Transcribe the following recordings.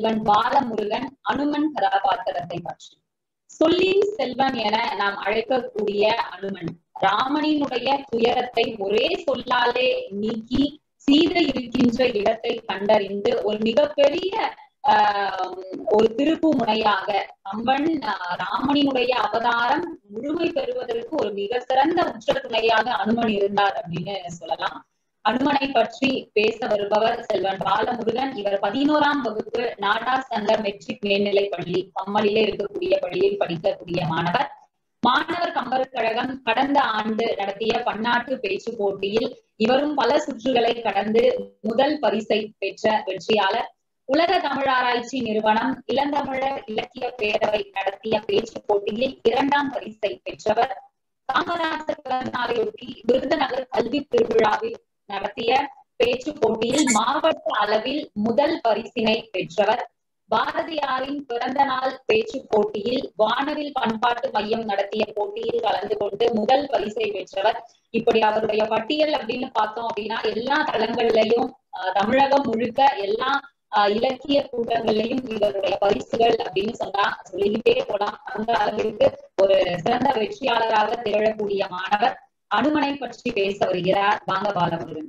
செல்வன் பாலமுருகன் அனுமன் கதாபாத்திரத்தை பற்றி சொல்லின் செல்வன் என நாம் அழைக்கக்கூடிய அனுமன் ராமனினுடைய துயரத்தை ஒரே சொல்லாலே நீக்கி சீதை இருக்கின்ற இடத்தை கண்டறிந்து ஒரு மிகப்பெரிய ஆஹ் ஒரு திருப்பு முனையாக கம்பன் ராமனினுடைய அவதாரம் முழுமை பெறுவதற்கு ஒரு மிக சிறந்த உச்ச துணையாக அனுமன் இருந்தார் அப்படின்னு சொல்லலாம் அனுமனை பற்றி பேச வருபவர் செல்வன் பாலமுருகன் இவர் பதினோராம் வகுப்பு நாடார் சங்கர் மெட்ரிக் மேல்நிலை பள்ளி பம்மலிலே இருக்கக்கூடிய பள்ளியில் படிக்கக்கூடிய மாணவர் மாணவர் கம்பர் கழகம் கடந்த ஆண்டு நடத்திய பன்னாட்டு பேச்சு போட்டியில் இவரும் பல சுற்றுகளை கடந்து முதல் பரிசை பெற்ற வெற்றியாளர் உலக தமிழாராய்ச்சி நிறுவனம் இளந்தமிழர் இலக்கிய பேரவை நடத்திய பேச்சு போட்டியில் இரண்டாம் பரிசை பெற்றவர் காமராஜர் பிறந்த நாளையொட்டி விருதுநகர் கல்வி திருவிழாவில் நடத்திய பேச்சு போட்டியில் மாவட்ட அளவில் முதல் பரிசினை பெற்றவர் பாரதியாரின் பிறந்த நாள் பேச்சு போட்டியில் வானவில் பண்பாட்டு மையம் நடத்திய போட்டியில் கலந்து கொண்டு முதல் பரிசை பெற்றவர் இப்படி அவருடைய பட்டியல் அப்படின்னு பார்த்தோம் அப்படின்னா எல்லா தளங்கள்லயும் தமிழகம் முழுக்க எல்லா இலக்கிய கூட்டங்கள்லயும் இவருடைய பரிசுகள் அப்படின்னு சொன்னா சொல்லிக்கிட்டே போலாம் அந்த அளவிற்கு ஒரு சிறந்த வெற்றியாளராக திகழக்கூடிய மாணவர் அனுமனை பற்றி பேச வருகிறார் வாங்க பாலமுருகன்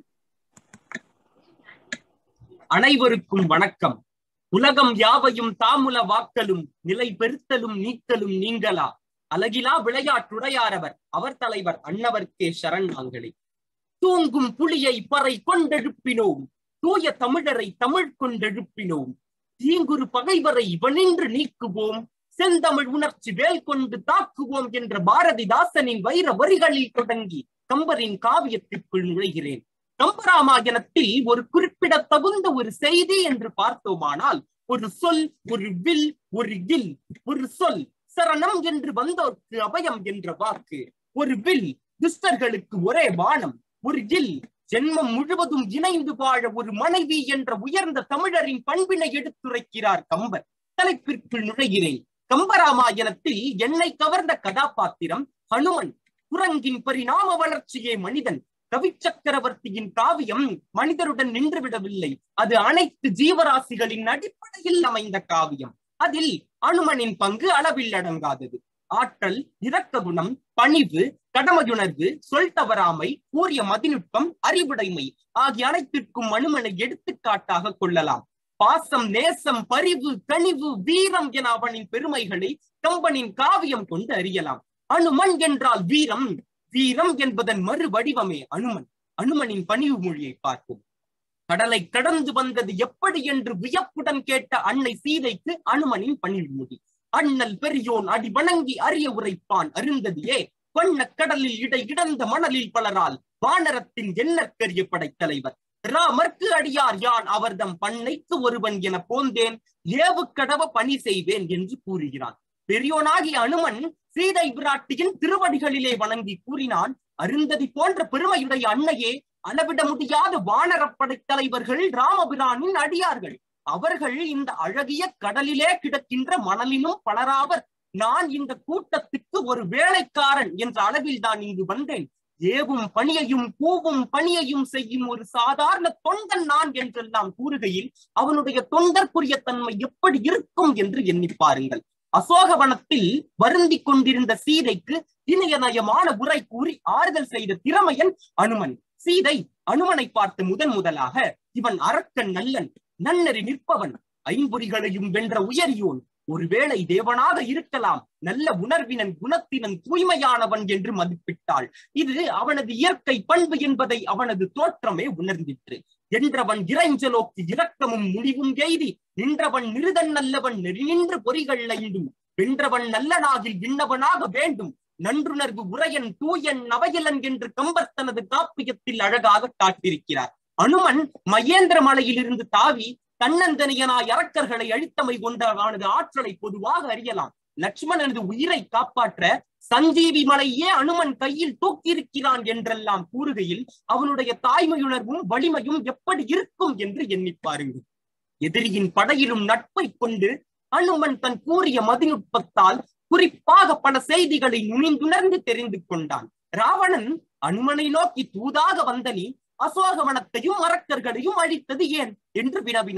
அனைவருக்கும் வணக்கம் உலகம் யாவையும் தாமுல வாக்கலும் நிலை பெருத்தலும் நீக்கலும் நீங்களா அழகிலா விளையாட்டுடையாரவர் அவர் தலைவர் அன்னவர் கே சரண் நாங்களே தூங்கும் புலியை பறை கொண்டெழுப்பினோம் தூய தமிழரை தமிழ் கொண்டெழுப்பினோம் தீங்குரு பகைவரை இவனின்று நீக்குவோம் செந்தமிழ் உணர்ச்சி வேல் கொண்டு தாக்குவோம் என்ற பாரதிதாசனின் வைர வரிகளில் தொடங்கி கம்பரின் காவியத்திற்குள் நுழைகிறேன் கம்பராமாயணத்தில் ஒரு குறிப்பிட தகுந்த ஒரு செய்தி என்று பார்த்தோமானால் ஒரு சொல் ஒரு வில் ஒரு கில் ஒரு சொல் சரணம் என்று வந்தோர்க்கு அபயம் என்ற வாக்கு ஒரு வில் துஷ்டர்களுக்கு ஒரே வானம் ஒரு கில் ஜென்மம் முழுவதும் இணைந்து வாழ ஒரு மனைவி என்ற உயர்ந்த தமிழரின் பண்பினை எடுத்துரைக்கிறார் கம்பர் தலைப்பிற்குள் நுழைகிறேன் கம்பராமாயணத்தில் என்னை கவர்ந்த கதாபாத்திரம் ஹனுமன் குரங்கின் பரிணாம வளர்ச்சியே மனிதன் கவி சக்கரவர்த்தியின் காவியம் மனிதருடன் நின்றுவிடவில்லை அது அனைத்து ஜீவராசிகளின் அடிப்படையில் அமைந்த காவியம் அதில் அனுமனின் பங்கு அளவில் அடங்காதது ஆற்றல் இரக்க குணம் பணிவு கடமையுணர்வு சொல் தவறாமை கூறிய மதிநுட்பம் அறிவுடைமை ஆகிய அனைத்திற்கும் அனுமனை எடுத்துக்காட்டாக கொள்ளலாம் பாசம் நேசம் பரிவு கனிவு வீரம் என அவனின் பெருமைகளை கம்பனின் காவியம் கொண்டு அறியலாம் அனுமன் என்றால் வீரம் வீரம் என்பதன் மறு வடிவமே அனுமன் அனுமனின் பணிவு மொழியை பார்ப்போம் கடலை கடந்து வந்தது எப்படி என்று வியப்புடன் கேட்ட அன்னை சீதைக்கு அனுமனின் பணிவு மொழி அண்ணல் பெரியோன் அடி வணங்கி அறிய உரைப்பான் அருந்ததியே வண்ண கடலில் இடை இடந்த மணலில் பலரால் வானரத்தின் எண்ணற்கரிய படைத்தலைவர் ராமர்க்கு அடியார் யான் அவர்தம் பண்ணைக்கு ஒருவன் என போந்தேன் ஏவு கடவ பணி செய்வேன் என்று கூறுகிறான் பெரியோனாகிய அனுமன் சீதை பிராட்டியின் திருவடிகளிலே வணங்கி கூறினான் அருந்ததி போன்ற பெருமையுடைய அன்னையே அளவிட முடியாத வானர படைத்தலைவர்கள் ராமபிரானின் அடியார்கள் அவர்கள் இந்த அழகிய கடலிலே கிடக்கின்ற மணலினும் பலராவர் நான் இந்த கூட்டத்துக்கு ஒரு வேலைக்காரன் என்ற அளவில் தான் இங்கு வந்தேன் ஏவும் பணியையும் கூவும் பணியையும் செய்யும் ஒரு சாதாரண தொண்டன் நான் என்றெல்லாம் கூறுகையில் அவனுடைய தொண்டற்குரிய தன்மை எப்படி இருக்கும் என்று எண்ணி பாருங்கள் அசோகவனத்தில் வருந்தி கொண்டிருந்த சீதைக்கு இணையநயமான உரை கூறி ஆறுதல் செய்த திறமையன் அனுமன் சீதை அனுமனை பார்த்து முதன் முதலாக இவன் அரக்கன் நல்லன் நன்னறி நிற்பவன் ஐம்பொறிகளையும் வென்ற உயரியோன் ஒருவேளை தேவனாக இருக்கலாம் நல்ல உணர்வினன் குணத்தினன் தூய்மையானவன் என்று மதிப்பிட்டாள் இது அவனது இயற்கை பண்பு என்பதை அவனது தோற்றமே உணர்ந்திற்று என்றவன் இறைஞ்சலோக்கு இரக்கமும் முடிவும் எய்தி நின்றவன் நிருதன் நல்லவன் நெறி நின்று பொறிகள் ஐந்தும் வென்றவன் நல்லனாகில் விண்ணவனாக வேண்டும் நன்றுணர்வு உரையன் தூயன் நவையலன் என்று கம்பர் தனது காப்பியத்தில் அழகாக காட்டியிருக்கிறார் அனுமன் மகேந்திர மலையிலிருந்து தாவி தன்னந்தனியனாய் அரக்கர்களை அழித்தமை கொண்ட அவனது ஆற்றலை பொதுவாக அறியலாம் லட்சுமணனது உயிரை காப்பாற்ற சஞ்சீவி மலையே அனுமன் கையில் தூக்கியிருக்கிறான் என்றெல்லாம் கூறுகையில் அவனுடைய தாய்மையுணர்வும் வலிமையும் எப்படி இருக்கும் என்று எண்ணி பாருங்கள் எதிரியின் படையிலும் நட்பை கொண்டு அனுமன் தன் கூறிய மதிநுட்பத்தால் குறிப்பாக பல செய்திகளை நுணிந்துணர்ந்து தெரிந்து கொண்டான் ராவணன் அனுமனை நோக்கி தூதாக வந்த நீ அசோகவனத்தையும் அரக்கர்களையும் அழித்தது ஏன் என்று வினவினான்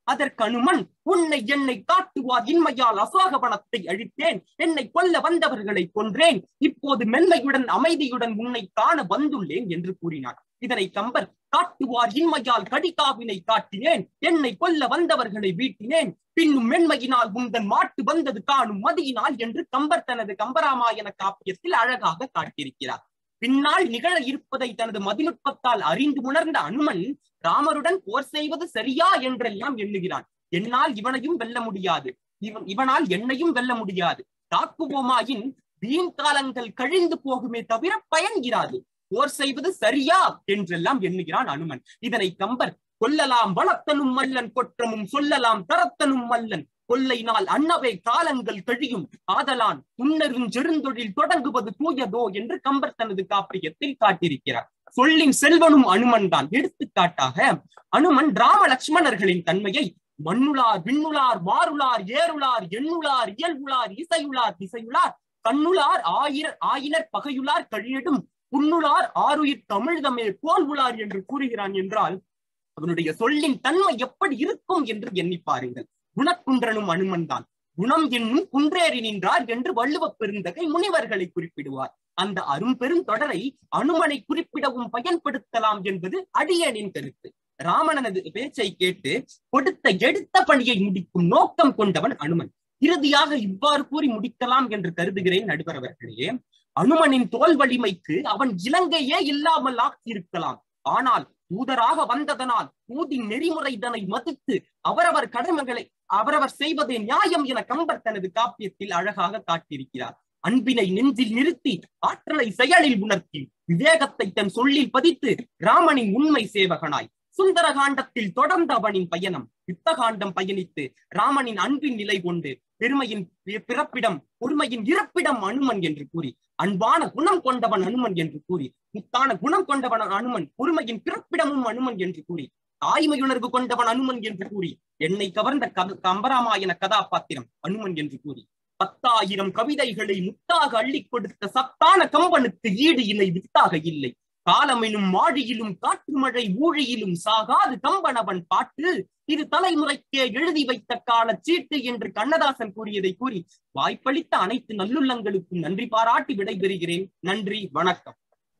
அதற்கு அனுமன் உன்னை என்னை காட்டுவார் இன்மையால் அசோகவனத்தை அழித்தேன் என்னை கொல்ல வந்தவர்களை கொன்றேன் இப்போது மென்மையுடன் அமைதியுடன் உன்னை காண வந்துள்ளேன் என்று கூறினார் இதனை கம்பர் காட்டுவார் இன்மையால் கடிகாவினை காட்டினேன் என்னை கொல்ல வந்தவர்களை வீட்டினேன் பின்னும் மென்மையினால் உந்தன் மாட்டு வந்தது காணும் மதியினால் என்று கம்பர் தனது கம்பராமாயண காப்பியத்தில் அழகாக காட்டியிருக்கிறார் பின்னால் நிகழ இருப்பதை தனது மதிநுட்பத்தால் அறிந்து உணர்ந்த அனுமன் ராமருடன் போர் செய்வது சரியா என்றெல்லாம் எண்ணுகிறான் என்னால் இவனையும் வெல்ல முடியாது இவன் இவனால் என்னையும் வெல்ல முடியாது தாக்குவோமாயின் வீண் காலங்கள் கழிந்து போகுமே தவிர பயன் இராது போர் செய்வது சரியா என்றெல்லாம் எண்ணுகிறான் அனுமன் இதனை கம்பர் கொல்லலாம் வளர்த்தனும் மல்லன் கொற்றமும் சொல்லலாம் தரத்தனும் மல்லன் கொல்லை நாள் அன்னவை காலங்கள் கழியும் ஆதலான் உன்னரும் செருந்தொழில் தொடங்குவது தூயதோ என்று கம்பர் தனது காப்பியத்தில் காட்டியிருக்கிறார் சொல்லின் செல்வனும் அனுமன் தான் எடுத்துக்காட்டாக அனுமன் ராம லட்சுமணர்களின் தன்மையை மண்ணுளார் விண்ணுளார் மாருளார் ஏருளார் எண்ணுளார் இயல்புளார் இசையுளார் திசையுளார் கண்ணுளார் ஆயிர ஆயினர் பகையுளார் கழியடும் புண்ணுளார் ஆறுயிர் தமிழ்தமே போல் உளார் என்று கூறுகிறான் என்றால் அவனுடைய சொல்லின் தன்மை எப்படி இருக்கும் என்று எண்ணி பாருங்கள் குணக்குன்றனும் அனுமன் தான் குணம் என்னும் குன்றேறி நின்றார் என்று வள்ளுவ பெருந்தகை முனிவர்களை குறிப்பிடுவார் அந்த அரும்பெரும் தொடரை அனுமனை குறிப்பிடவும் பயன்படுத்தலாம் என்பது அடியனின் கருத்து ராமனது பேச்சை கேட்டு கொடுத்த எடுத்த பணியை முடிக்கும் நோக்கம் கொண்டவன் அனுமன் இறுதியாக இவ்வாறு கூறி முடிக்கலாம் என்று கருதுகிறேன் நடுவர் அவர்களே அனுமனின் தோல் வலிமைக்கு அவன் இலங்கையே இல்லாமல் ஆக்கியிருக்கலாம் ஆனால் தூதராக வந்ததனால் ஊதின் நெறிமுறை இதனை மதித்து அவரவர் கடமைகளை அவரவர் செய்வதே நியாயம் என கம்பர் தனது காப்பியத்தில் அழகாக காட்டியிருக்கிறார் அன்பினை நெஞ்சில் நிறுத்தி ஆற்றலை செயலில் உணர்த்தி விவேகத்தை தன் சொல்லில் பதித்து ராமனின் உண்மை சேவகனாய் சுந்தர காண்டத்தில் தொடர்ந்த அவனின் பயணம் யுத்த காண்டம் பயணித்து ராமனின் அன்பின் நிலை கொண்டு பெருமையின் பிறப்பிடம் பொறுமையின் இருப்பிடம் அனுமன் என்று கூறி அன்பான குணம் கொண்டவன் அனுமன் என்று கூறி முத்தான குணம் கொண்டவன் அனுமன் பொறுமையின் பிறப்பிடமும் அனுமன் என்று கூறி தாய்மையுணர்வு கொண்டவன் அனுமன் என்று கூறி என்னை கவர்ந்த கத கம்பராமாயண கதாபாத்திரம் அனுமன் என்று கூறி பத்தாயிரம் கவிதைகளை முத்தாக அள்ளி கொடுத்த சத்தான கம்பனுக்கு ஈடு இணை வித்தாக இல்லை காலமெனும் மாழியிலும் காற்று மழை ஊழியிலும் சாகாது கம்பனவன் பாட்டு இது தலைமுறைக்கே எழுதி வைத்த கால சீட்டு என்று கண்ணதாசன் கூறியதை கூறி வாய்ப்பளித்த அனைத்து நல்லுள்ளங்களுக்கும் நன்றி பாராட்டி விடைபெறுகிறேன் நன்றி வணக்கம்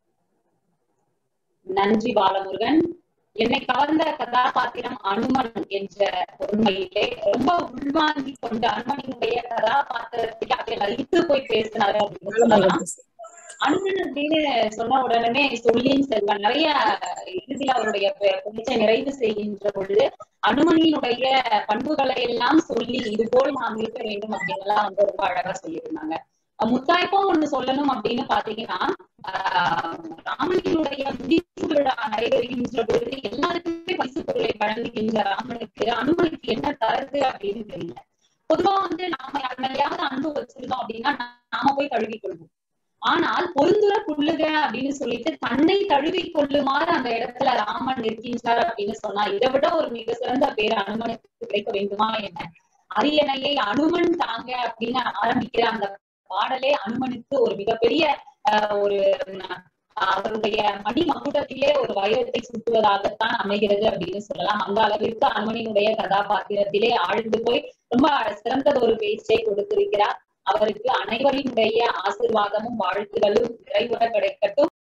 நன்றி பாலமுருகன் என்னை கவர்ந்த கதாபாத்திரம் அனுமன் என்ற உண்மையிலே ரொம்ப உள்வாங்கி கொண்ட அனுமனினுடைய கதாபாத்திரத்தை அதில் லயித்து போய் பேசினாரு அப்படின்னு சொல்லலாம் அனுமன் அப்படின்னு சொன்ன உடனே சொல்லின் செல்வன் நிறைய இறுதியில் அவருடைய பேச்சை நிறைவு செய்கின்ற பொழுது அனுமனியினுடைய பண்புகளை எல்லாம் சொல்லி இது போல் நாம் இருக்க வேண்டும் அப்படின்னு எல்லாம் வந்து ரொம்ப அழகா சொல்லியிருந்தாங்க முத்தாய்ப்பா ஒண்ணு சொல்லணும் அப்படின்னு பாத்தீங்கன்னா ராமனினுடைய முடிவு விழா நடைபெறுகின்ற பொழுது எல்லாருக்குமே பரிசு பொருளை வழங்குகின்ற ராமனுக்கு அனுமனுக்கு என்ன தரது அப்படின்னு தெரியல பொதுவா வந்து நாம யாருமையாவது அன்பு வச்சிருந்தோம் அப்படின்னா நாம போய் கழுவி கொள்வோம் ஆனால் பொருந்துற புல்லுக அப்படின்னு சொல்லிட்டு தன்னை தழுவி கொள்ளுமாறு அந்த இடத்துல ராமன் இருக்கின்றார் அப்படின்னு சொன்னா இதை விட ஒரு மிக சிறந்த பேர் அனுமனுக்கு கிடைக்க வேண்டுமா என்ன அரியணையை அனுமன் தாங்க அப்படின்னு ஆரம்பிக்கிற அந்த பாடலே அனுமனுக்கு ஒரு மிகப்பெரிய ஒரு அவருடைய மணி மகுடத்திலே ஒரு வைரத்தை சுட்டுவதாகத்தான் அமைகிறது அப்படின்னு சொல்லலாம் அந்த அளவிற்கு அனுமனினுடைய கதாபாத்திரத்திலே ஆழ்ந்து போய் ரொம்ப சிறந்தது ஒரு பேச்சை கொடுத்திருக்கிறார் அவருக்கு அனைவரினுடைய ஆசிர்வாதமும் வாழ்த்துகளும் நிறைவுற கிடைக்கட்டும்